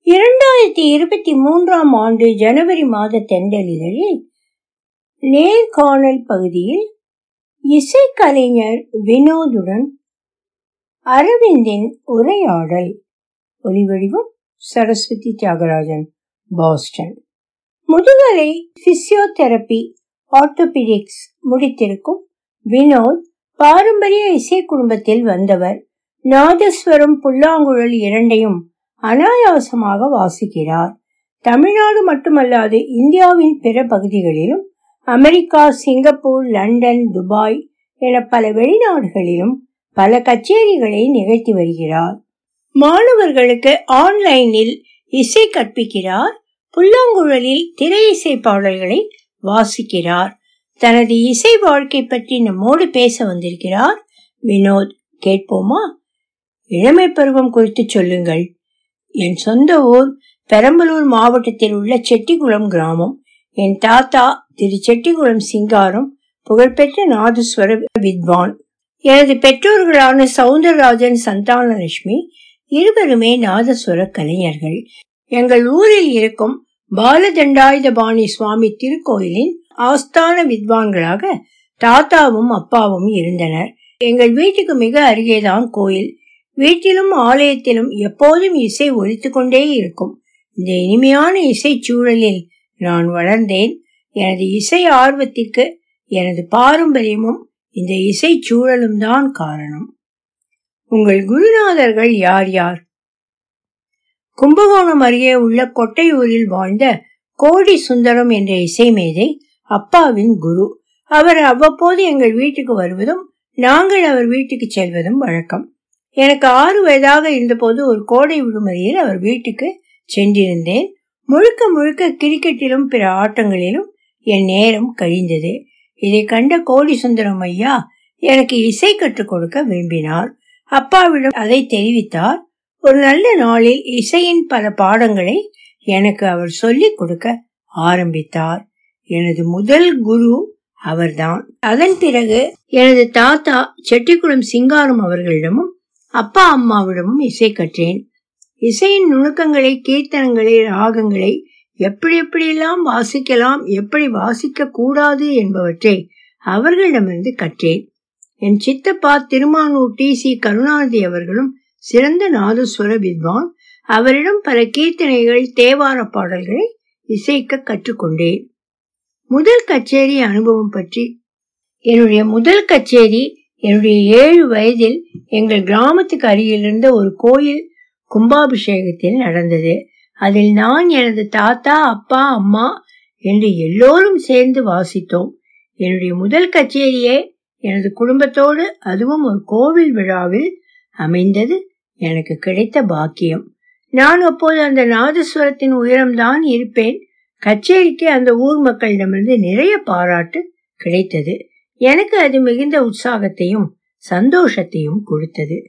இரண்டாயிரத்தி இருபத்தி மூன்றாம் ஆண்டு ஜனவரி மாத தெண்டலிதழில் நேர்காணல் பகுதியில் இசைக்கலைஞர் வினோதுடன் அரவிந்தின் உரையாடல் ஒலிவடிவம் சரஸ்வதி தியாகராஜன் பாஸ்டன் முதுகலை பிசியோதெரபி ஆர்த்தோபிடிக்ஸ் முடித்திருக்கும் வினோத் பாரம்பரிய இசை குடும்பத்தில் வந்தவர் நாதஸ்வரம் புல்லாங்குழல் இரண்டையும் அனாயாசமாக வாசிக்கிறார் தமிழ்நாடு மட்டுமல்லாது இந்தியாவின் பிற பகுதிகளிலும் அமெரிக்கா சிங்கப்பூர் லண்டன் துபாய் என பல வெளிநாடுகளிலும் பல கச்சேரிகளை நிகழ்த்தி வருகிறார் மாணவர்களுக்கு ஆன்லைனில் இசை கற்பிக்கிறார் புல்லாங்குழலில் திரை இசை பாடல்களை வாசிக்கிறார் தனது இசை வாழ்க்கை பற்றி நம்மோடு பேச வந்திருக்கிறார் வினோத் கேட்போமா இளமை பருவம் குறித்து சொல்லுங்கள் என் சொந்த ஊர் பெரம்பலூர் மாவட்டத்தில் உள்ள செட்டிகுளம் கிராமம் என் தாத்தா திரு செட்டிகுளம் சிங்காரம் புகழ்பெற்ற நாதஸ்வர வித்வான் எனது பெற்றோர்களான சவுந்தரராஜன் சந்தானலட்சுமி இருவருமே நாதஸ்வர கலைஞர்கள் எங்கள் ஊரில் இருக்கும் பாலதண்டாயுதபாணி சுவாமி திருக்கோயிலின் ஆஸ்தான வித்வான்களாக தாத்தாவும் அப்பாவும் இருந்தனர் எங்கள் வீட்டுக்கு மிக அருகேதான் கோயில் வீட்டிலும் ஆலயத்திலும் எப்போதும் இசை ஒலித்து கொண்டே இருக்கும் இந்த இனிமையான இசை சூழலில் நான் வளர்ந்தேன் எனது இசை ஆர்வத்திற்கு எனது பாரம்பரியமும் இந்த இசை சூழலும் தான் காரணம் உங்கள் குருநாதர்கள் யார் யார் கும்பகோணம் அருகே உள்ள கொட்டையூரில் வாழ்ந்த கோடி சுந்தரம் என்ற இசை மேதை அப்பாவின் குரு அவர் அவ்வப்போது எங்கள் வீட்டுக்கு வருவதும் நாங்கள் அவர் வீட்டுக்கு செல்வதும் வழக்கம் எனக்கு ஆறு வயதாக இருந்தபோது ஒரு கோடை விடுமுறையில் அவர் வீட்டுக்கு சென்றிருந்தேன் முழுக்க முழுக்க கிரிக்கெட்டிலும் பிற ஆட்டங்களிலும் என் நேரம் கழிந்தது இதை கண்ட கோடி சுந்தரம் ஐயா எனக்கு இசை கற்றுக் கொடுக்க விரும்பினார் அப்பாவிடம் அதை தெரிவித்தார் ஒரு நல்ல நாளில் இசையின் பல பாடங்களை எனக்கு அவர் சொல்லிக் கொடுக்க ஆரம்பித்தார் எனது முதல் குரு அவர்தான் அதன் பிறகு எனது தாத்தா செட்டிக்குளம் சிங்காரம் அவர்களிடமும் அப்பா அம்மாவிடமும் இசை கற்றேன் இசையின் நுணுக்கங்களை கீர்த்தனங்களை ராகங்களை எப்படி எப்படியெல்லாம் வாசிக்கலாம் எப்படி வாசிக்க கூடாது என்பவற்றை அவர்களிடமிருந்து கற்றேன் என் சித்தப்பா திருமானூர் டி சி கருணாநிதி அவர்களும் சிறந்த நாதஸ்வர வித்வான் அவரிடம் பல கீர்த்தனைகள் தேவார பாடல்களை இசைக்க கற்றுக்கொண்டேன் முதல் கச்சேரி அனுபவம் பற்றி என்னுடைய முதல் கச்சேரி என்னுடைய ஏழு வயதில் எங்கள் கிராமத்துக்கு அருகில் இருந்த ஒரு கோயில் கும்பாபிஷேகத்தில் நடந்தது அதில் நான் எனது தாத்தா அப்பா அம்மா என்று எல்லோரும் சேர்ந்து வாசித்தோம் என்னுடைய முதல் கச்சேரியே எனது குடும்பத்தோடு அதுவும் ஒரு கோவில் விழாவில் அமைந்தது எனக்கு கிடைத்த பாக்கியம் நான் அப்போது அந்த நாதஸ்வரத்தின் உயரம்தான் இருப்பேன் கச்சேரிக்கு அந்த ஊர் மக்களிடமிருந்து நிறைய பாராட்டு கிடைத்தது எனக்கு அது மிகுந்த உற்சாகத்தையும் சந்தோஷத்தையும் கொடுத்தது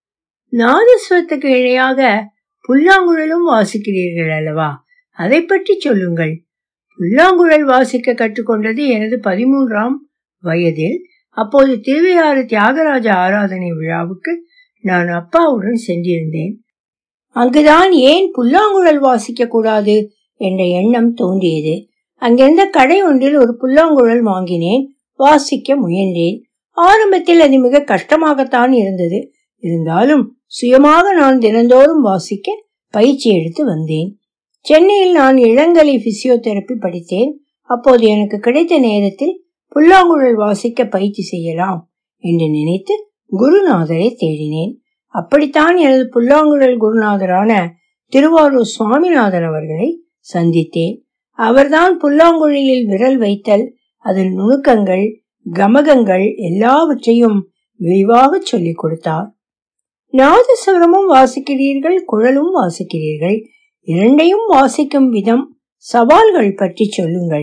நாதஸ்வரத்துக்கு இணையாக புல்லாங்குழலும் வாசிக்கிறீர்கள் அல்லவா அதை பற்றி சொல்லுங்கள் புல்லாங்குழல் வாசிக்க கற்றுக்கொண்டது எனது பதிமூன்றாம் வயதில் அப்போது திருவையாறு தியாகராஜ ஆராதனை விழாவுக்கு நான் அப்பாவுடன் சென்றிருந்தேன் அங்குதான் ஏன் புல்லாங்குழல் வாசிக்க கூடாது என்ற எண்ணம் தோன்றியது அங்கிருந்த கடை ஒன்றில் ஒரு புல்லாங்குழல் வாங்கினேன் வாசிக்க முயன்றேன் ஆரம்பத்தில் அது மிக கஷ்டமாகத்தான் இருந்தது இருந்தாலும் சுயமாக நான் தினந்தோறும் வாசிக்க பயிற்சி எடுத்து வந்தேன் சென்னையில் நான் இளங்கலை பிசியோதெரப்பி படித்தேன் அப்போது எனக்கு கிடைத்த நேரத்தில் புல்லாங்குழல் வாசிக்க பயிற்சி செய்யலாம் என்று நினைத்து குருநாதரை தேடினேன் அப்படித்தான் எனது புல்லாங்குழல் குருநாதரான திருவாரூர் சுவாமிநாதன் அவர்களை சந்தித்தேன் அவர்தான் புல்லாங்குழலில் விரல் வைத்தல் அதன் நுணுக்கங்கள் கமகங்கள் எல்லாவற்றையும் விரிவாக சொல்லிக் கொடுத்தார் நாதஸ்வரமும் வாசிக்கிறீர்கள் குழலும் வாசிக்கிறீர்கள் இரண்டையும் வாசிக்கும் விதம் சவால்கள் பற்றி சொல்லுங்கள்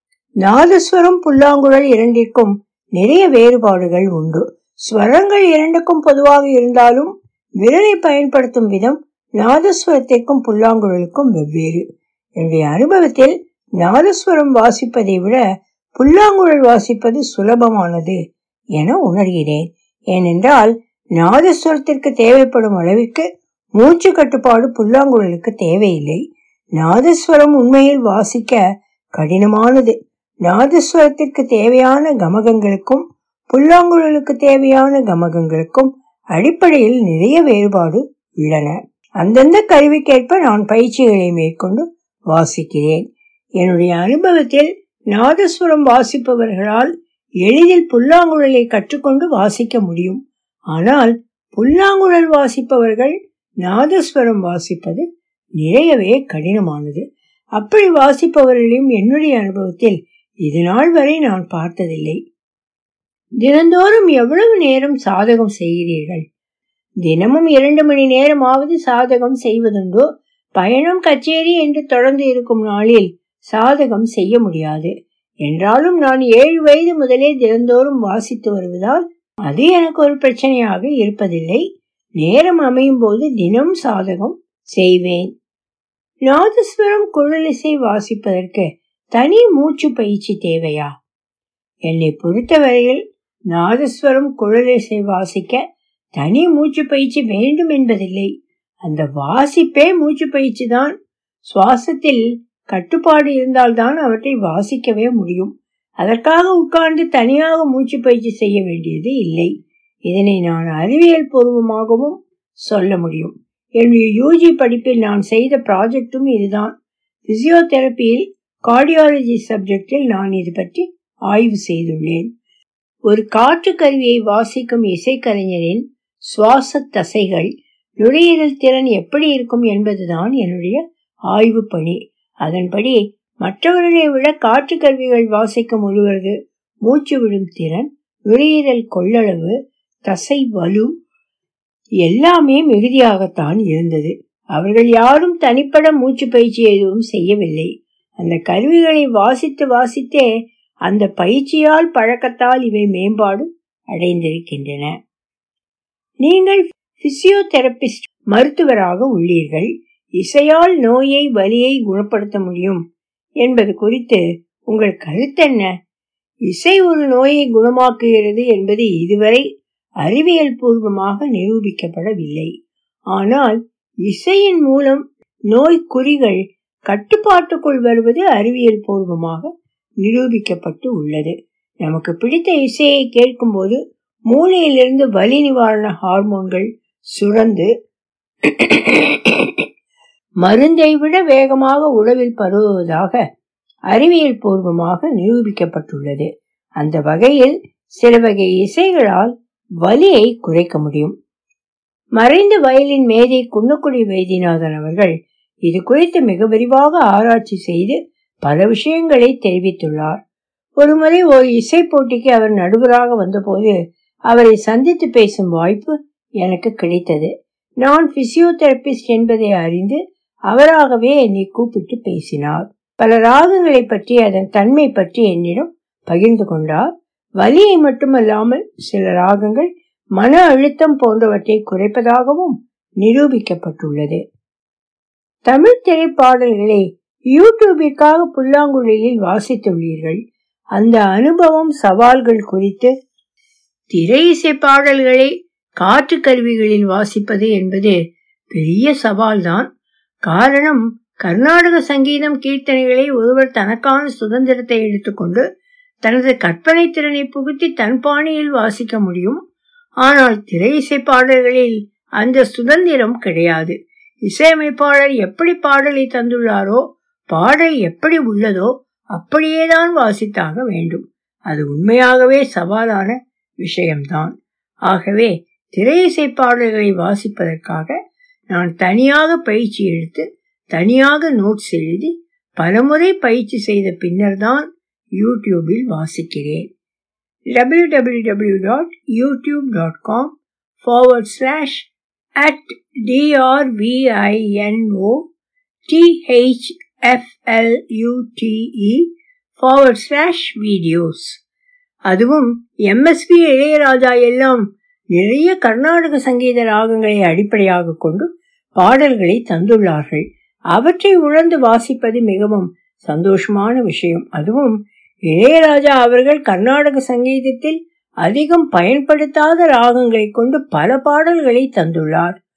நாதஸ்வரம் புல்லாங்குழல் இரண்டிற்கும் நிறைய வேறுபாடுகள் உண்டு ஸ்வரங்கள் இரண்டுக்கும் பொதுவாக இருந்தாலும் விரலை பயன்படுத்தும் விதம் நாதஸ்வரத்திற்கும் புல்லாங்குழலுக்கும் வெவ்வேறு என்னுடைய அனுபவத்தில் நாதஸ்வரம் வாசிப்பதை விட புல்லாங்குழல் வாசிப்பது சுலபமானது என உணர்கிறேன் ஏனென்றால் நாதஸ்வரத்திற்கு தேவைப்படும் அளவிற்கு மூச்சு கட்டுப்பாடு புல்லாங்குழலுக்கு தேவையில்லை நாதஸ்வரம் உண்மையில் வாசிக்க கடினமானது நாதஸ்வரத்திற்கு தேவையான கமகங்களுக்கும் புல்லாங்குழலுக்கு தேவையான கமகங்களுக்கும் அடிப்படையில் நிறைய வேறுபாடு உள்ளன அந்தந்த கருவிக்கேற்ப நான் பயிற்சிகளை மேற்கொண்டு வாசிக்கிறேன் என்னுடைய அனுபவத்தில் நாதஸ்வரம் வாசிப்பவர்களால் எளிதில் புல்லாங்குழலை கற்றுக்கொண்டு வாசிக்க முடியும் ஆனால் புல்லாங்குழல் வாசிப்பவர்கள் நாதஸ்வரம் வாசிப்பது நிறையவே கடினமானது அப்படி வாசிப்பவர்களையும் என்னுடைய அனுபவத்தில் இது நாள் வரை நான் பார்த்ததில்லை தினந்தோறும் எவ்வளவு நேரம் சாதகம் செய்கிறீர்கள் தினமும் இரண்டு மணி நேரமாவது சாதகம் செய்வதுண்டோ பயணம் கச்சேரி என்று தொடர்ந்து இருக்கும் நாளில் சாதகம் செய்ய முடியாது என்றாலும் நான் ஏழு வயது முதலே தினந்தோறும் வாசித்து வருவதால் அது எனக்கு ஒரு பிரச்சனையாக இருப்பதில்லை நேரம் அமையும் போது தினம் சாதகம் செய்வேன் நாதஸ்வரம் குழலிசை வாசிப்பதற்கு தனி மூச்சு பயிற்சி தேவையா என்னை பொறுத்தவரையில் நாதஸ்வரம் குழலிசை வாசிக்க தனி மூச்சு பயிற்சி வேண்டும் என்பதில்லை அந்த வாசிப்பே மூச்சு பயிற்சி தான் சுவாசத்தில் கட்டுப்பாடு இருந்தால்தான் அவற்றை வாசிக்கவே முடியும் அதற்காக உட்கார்ந்து தனியாக மூச்சு பயிற்சி செய்ய வேண்டியது இல்லை இதனை நான் அறிவியல் பூர்வமாகவும் சொல்ல முடியும் என்னுடைய யூஜி படிப்பில் நான் செய்த ப்ராஜெக்டும் இதுதான் பிசியோதெரப்பியில் கார்டியாலஜி சப்ஜெக்டில் நான் இது பற்றி ஆய்வு செய்துள்ளேன் ஒரு காற்று கருவியை வாசிக்கும் இசைக்கலைஞரின் சுவாச தசைகள் நுரையீரல் திறன் எப்படி இருக்கும் என்பதுதான் என்னுடைய ஆய்வு பணி அதன்படி மற்றவர்களை விட காற்று கருவிகள் வாசிக்கும் ஒருவரது மூச்சு விடும் திறன் நுரையீரல் கொள்ளளவு தசை வலு எல்லாமே மிகுதியாகத்தான் இருந்தது அவர்கள் யாரும் தனிப்பட மூச்சு பயிற்சி எதுவும் செய்யவில்லை அந்த கருவிகளை வாசித்து வாசித்தே அந்த பயிற்சியால் பழக்கத்தால் இவை மேம்பாடு அடைந்திருக்கின்றன நீங்கள் பிசியோதெரபிஸ்ட் மருத்துவராக உள்ளீர்கள் இசையால் நோயை வலியை குணப்படுத்த முடியும் என்பது குறித்து உங்கள் கருத்தென்ன இசை ஒரு நோயை குணமாக்குகிறது என்பது இதுவரை அறிவியல் பூர்வமாக நிரூபிக்கப்படவில்லை ஆனால் இசையின் மூலம் நோய் குறிகள் கட்டுப்பாட்டுக்குள் வருவது அறிவியல் பூர்வமாக நிரூபிக்கப்பட்டு உள்ளது நமக்கு பிடித்த இசையை கேட்கும்போது மூளையிலிருந்து வலி நிவாரண ஹார்மோன்கள் சுரந்து மருந்தை விட வேகமாக உடலில் பரவுவதாக அறிவியல் பூர்வமாக நிரூபிக்கப்பட்டுள்ளது அந்த வகையில் சில வகை இசைகளால் வலியை குறைக்க முடியும் மறைந்த வயலின் மேதை குன்னக்குடி வைத்தியநாதன் அவர்கள் இது குறித்து மிக விரிவாக ஆராய்ச்சி செய்து பல விஷயங்களை தெரிவித்துள்ளார் ஒருமுறை ஒரு இசை போட்டிக்கு அவர் நடுவராக வந்தபோது அவரை சந்தித்து பேசும் வாய்ப்பு எனக்கு கிடைத்தது நான் பிசியோதெரபிஸ்ட் என்பதை அறிந்து அவராகவே என்னை கூப்பிட்டு பேசினார் பல ராகங்களை பற்றி அதன் தன்மை பற்றி என்னிடம் பகிர்ந்து கொண்டார் வலியை மட்டுமல்லாமல் சில ராகங்கள் மன அழுத்தம் போன்றவற்றை குறைப்பதாகவும் நிரூபிக்கப்பட்டுள்ளது தமிழ் திரைப்பாடல்களை யூடியூபிற்காக புல்லாங்குழலில் வாசித்துள்ளீர்கள் அந்த அனுபவம் சவால்கள் குறித்து திரை இசை பாடல்களை காற்று கருவிகளில் வாசிப்பது என்பது பெரிய சவால்தான் காரணம் கர்நாடக சங்கீதம் கீர்த்தனைகளை ஒருவர் தனக்கான சுதந்திரத்தை எடுத்துக்கொண்டு தனது கற்பனை திறனை புகுத்தி தன் பாணியில் வாசிக்க முடியும் ஆனால் திரை இசை பாடல்களில் அந்த சுதந்திரம் கிடையாது இசையமைப்பாளர் எப்படி பாடலை தந்துள்ளாரோ பாடல் எப்படி உள்ளதோ அப்படியேதான் வாசித்தாக வேண்டும் அது உண்மையாகவே சவாலான விஷயம்தான் ஆகவே திரை இசை பாடல்களை வாசிப்பதற்காக நான் தனியாக பயிற்சி எடுத்து தனியாக நோட்ஸ் எழுதி பலமுறை பயிற்சி செய்த பின்னர் தான் யூடியூபில் வாசிக்கிறேன் www.youtube.com forward slash at drvino thflute forward slash videos அதுவும் எம்எஸ்பி இளையராஜா எல்லாம் நிறைய கர்நாடக சங்கீத ராகங்களை அடிப்படையாக கொண்டு பாடல்களை தந்துள்ளார்கள் அவற்றை உணர்ந்து வாசிப்பது மிகவும் சந்தோஷமான விஷயம் அதுவும் இளையராஜா அவர்கள் கர்நாடக சங்கீதத்தில் அதிகம் பயன்படுத்தாத ராகங்களை கொண்டு பல பாடல்களை தந்துள்ளார்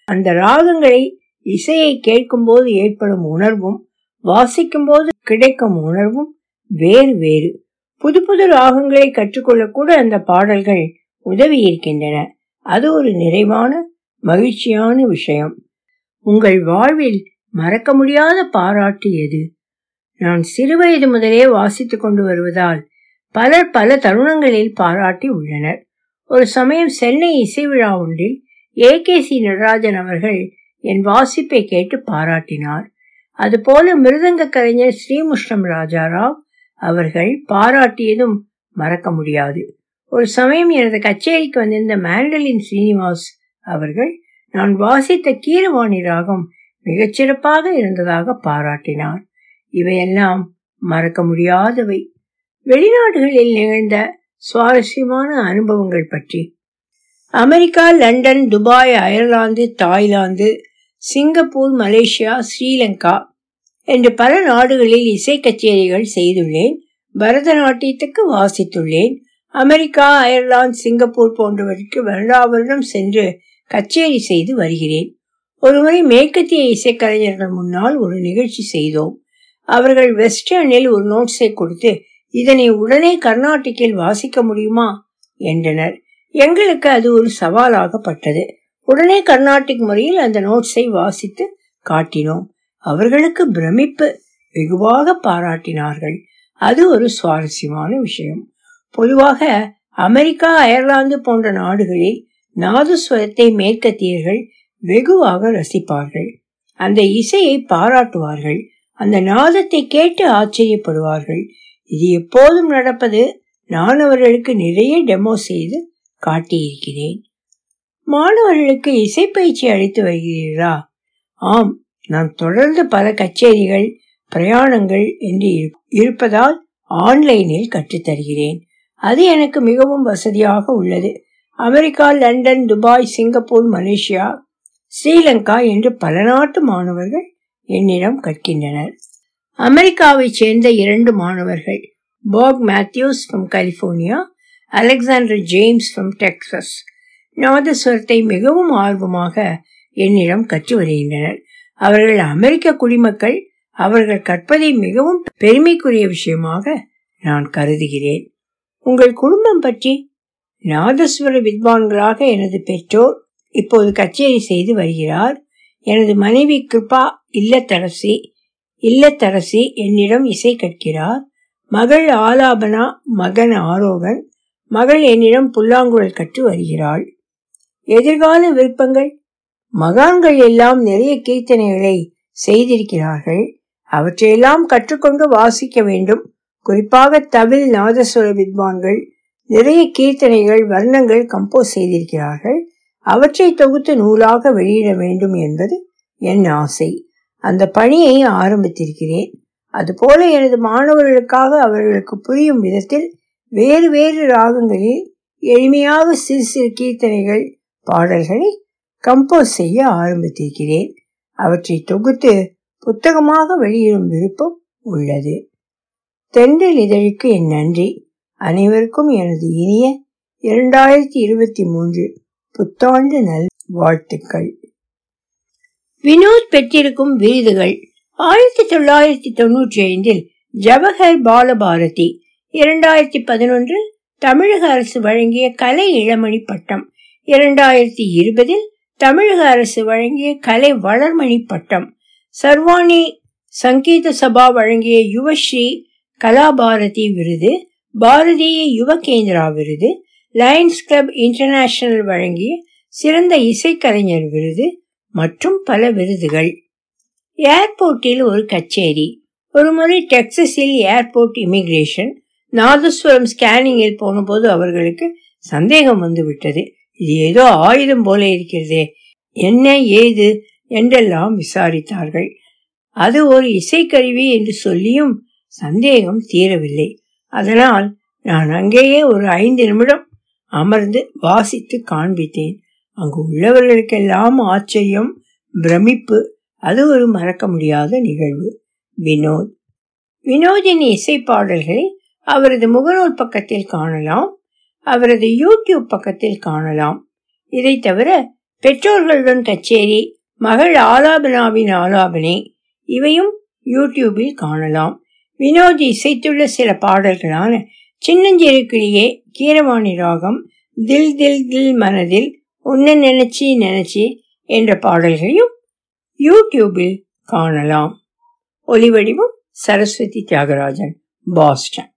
அந்த ராகங்களை இசையை கேட்கும்போது ஏற்படும் உணர்வும் வாசிக்கும் போது கிடைக்கும் உணர்வும் வேறு வேறு புது புது ராகங்களை கற்றுக்கொள்ள கூட அந்த பாடல்கள் உதவி இருக்கின்றன அது ஒரு நிறைவான மகிழ்ச்சியான விஷயம் உங்கள் வாழ்வில் மறக்க முடியாத பாராட்டு எது நான் சிறுவயது முதலே வாசித்துக் கொண்டு வருவதால் பலர் பல தருணங்களில் பாராட்டி உள்ளனர் ஒரு சமயம் சென்னை இசை விழா ஒன்றில் ஏ கே சி நடராஜன் அவர்கள் என் வாசிப்பை கேட்டு பாராட்டினார் அதுபோல மிருதங்க கலைஞர் ஸ்ரீமுஷ்ணம் ராஜாராவ் அவர்கள் பாராட்டியதும் மறக்க முடியாது ஒரு சமயம் எனது கச்சேரிக்கு வந்திருந்த மேண்டலின் ஸ்ரீனிவாஸ் அவர்கள் நான் வாசித்த கீரவாணி ராகம் மிகச்சிறப்பாக இருந்ததாக பாராட்டினார் இவையெல்லாம் மறக்க முடியாதவை வெளிநாடுகளில் நிகழ்ந்த சுவாரஸ்யமான அனுபவங்கள் பற்றி America London Dubai Ireland Thailand Singapore Malaysia Sri Lanka என்று பல நாடுகளில் இசை கச்சேரிகள் செய்துள்ளேன் பரதநாட்டியத்துக்கு வாசித்துள்ளேன் அமெரிக்கா அயர்லாந்து சிங்கப்பூர் போன்றவற்றுக்கு வருடா வருடம் சென்று கச்சேரி செய்து வருகிறேன் ஒருமுறை மேற்கத்திய இசைக்கலைஞர்கள் முன்னால் ஒரு நிகழ்ச்சி செய்தோம் அவர்கள் வெஸ்டர்னில் ஒரு நோட்ஸை கொடுத்து இதனை உடனே கர்நாடிக்கில் வாசிக்க முடியுமா என்றனர் எங்களுக்கு அது ஒரு சவாலாகப்பட்டது உடனே கர்நாடிக் முறையில் அந்த நோட்ஸை வாசித்து காட்டினோம் அவர்களுக்கு பிரமிப்பு வெகுவாக பாராட்டினார்கள் அது ஒரு சுவாரஸ்யமான விஷயம் பொதுவாக அமெரிக்கா அயர்லாந்து போன்ற நாடுகளில் நாதஸ்வரத்தை மேற்கத்தியர்கள் வெகுவாக ரசிப்பார்கள் அந்த இசையை பாராட்டுவார்கள் அந்த நாதத்தை கேட்டு ஆச்சரியப்படுவார்கள் இது எப்போதும் நடப்பது நான் அவர்களுக்கு நிறைய டெமோ செய்து காட்டியிருக்கிறேன் மாணவர்களுக்கு இசைப்பயிற்சி அளித்து வருகிறீர்களா ஆம் நான் தொடர்ந்து பல கச்சேரிகள் பிரயாணங்கள் என்று இருப்பதால் ஆன்லைனில் கற்றுத்தருகிறேன் அது எனக்கு மிகவும் வசதியாக உள்ளது America London Dubai Singapore Malaysia Sri Lanka என்று பல நாட்டு மாணவர்கள் என்னிடம் கற்கின்றனர் அமெரிக்காவை சேர்ந்த இரண்டு மாணவர்கள் பாக் Matthews from California Alexander James from Texas நாதஸ்வரத்தை மிகவும் ஆர்வமாக என்னிடம் கற்று வருகின்றனர் அவர்கள் அமெரிக்க குடிமக்கள் அவர்கள் கற்பதை மிகவும் பெருமைக்குரிய விஷயமாக நான் கருதுகிறேன் உங்கள் குடும்பம் பற்றி நாதஸ்வர வித்வான்களாக எனது பெற்றோர் இப்போது கச்சேரி செய்து வருகிறார் எனது மனைவி கிருபா இல்லத்தரசி இல்லத்தரசி என்னிடம் இசை கற்கிறார் மகள் ஆலாபனா மகன் ஆரோகன் மகள் என்னிடம் புல்லாங்குழல் கற்று வருகிறாள் எதிர்கால விருப்பங்கள் மகான்கள் எல்லாம் நிறைய கீர்த்தனைகளை செய்திருக்கிறார்கள் அவற்றையெல்லாம் கற்றுக்கொண்டு வாசிக்க வேண்டும் குறிப்பாக தவில் நாதஸ்வர வித்வான்கள் நிறைய கீர்த்தனைகள் வர்ணங்கள் கம்போஸ் செய்திருக்கிறார்கள் அவற்றை தொகுத்து நூலாக வெளியிட வேண்டும் என்பது என் ஆசை அந்த பணியை ஆரம்பித்திருக்கிறேன் அதுபோல எனது மாணவர்களுக்காக அவர்களுக்கு புரியும் விதத்தில் வேறு வேறு ராகங்களில் எளிமையாக சிறு சிறு கீர்த்தனைகள் பாடல்களை கம்போஸ் செய்ய ஆரம்பித்திருக்கிறேன் அவற்றை தொகுத்து புத்தகமாக வெளியிடும் விருப்பம் உள்ளது தென்றல் இதழுக்கு என் நன்றி அனைவருக்கும் எனது இனிய இரண்டாயிரத்தி இருபத்தி மூன்று புத்தாண்டு நல் வாழ்த்துக்கள் வினோத் பெற்றிருக்கும் விருதுகள் ஆயிரத்தி தொள்ளாயிரத்தி தொன்னூற்றி ஐந்தில் ஜவஹர் பாலபாரதி இரண்டாயிரத்தி பதினொன்று தமிழக அரசு வழங்கிய கலை இளமணி பட்டம் இரண்டாயிரத்தி இருபதில் தமிழக அரசு வழங்கிய கலை வளர்மணி பட்டம் சர்வாணி சங்கீத சபா வழங்கிய யுவஸ்ரீ கலாபாரதி விருது பாரதிய யுவ கேந்திரா விருது லயன்ஸ் கிளப் இன்டர்நேஷனல் வழங்கிய சிறந்த இசைக்கலைஞர் விருது மற்றும் பல விருதுகள் ஏர்போர்ட்டில் ஒரு கச்சேரி ஒருமுறை டெக்சஸில் ஏர்போர்ட் இமிகிரேஷன் நாதஸ்வரம் ஸ்கேனிங்கில் போனபோது அவர்களுக்கு சந்தேகம் வந்து விட்டது இது ஏதோ ஆயுதம் போல இருக்கிறதே என்ன ஏது என்றெல்லாம் விசாரித்தார்கள் அது ஒரு இசைக்கருவி என்று சொல்லியும் சந்தேகம் தீரவில்லை அதனால் நான் அங்கேயே ஒரு ஐந்து நிமிடம் அமர்ந்து வாசித்து காண்பித்தேன் அங்கு உள்ளவர்களுக்கெல்லாம் ஆச்சரியம் பிரமிப்பு அது ஒரு மறக்க முடியாத நிகழ்வு வினோத் வினோதின் இசை பாடல்களை அவரது முகநூல் பக்கத்தில் காணலாம் அவரது யூடியூப் பக்கத்தில் காணலாம் இதை தவிர பெற்றோர்களுடன் கச்சேரி மகள் ஆலாபனாவின் ஆலாபனை இவையும் யூடியூபில் காணலாம் வினோத் இசைத்துள்ள சில பாடல்களான சின்னஞ்சிறு கிளியே கீரவாணி ராகம் தில் தில் தில் மனதில் உன்னை நினைச்சி நினைச்சி என்ற பாடல்களையும் யூடியூபில் காணலாம் ஒலிவடிவம் சரஸ்வதி தியாகராஜன் பாஸ்டன்